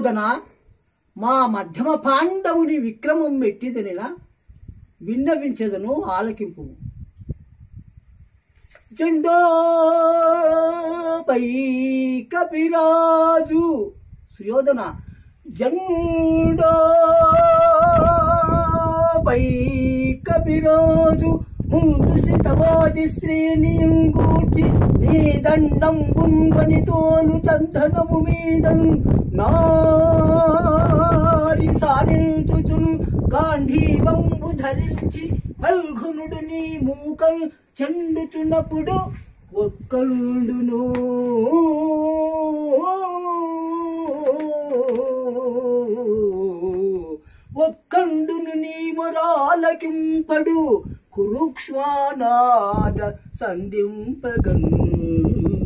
సుయోధన మా మధ్యమ పాండవుని విక్రమం మెట్టిదనిలా విన్నవించదను ఆలకింపు జెండోపై కపిరాజు సుయోధన జెండోపై కపిరాజు ముందు సితవాది శ్రేణియం గూర్చి నీ దండం గుంగని తోలు చందనము మీదన్ నారి సారించుచున్ గాంధీవంబు ధరించి మల్ఘునుడు నీ మూకం చెండుచున్నప్పుడు ఒక్కడును ఒక్కండును నీ మొరాలకింపడు కురుక్ష్మానాద సంధింపగన్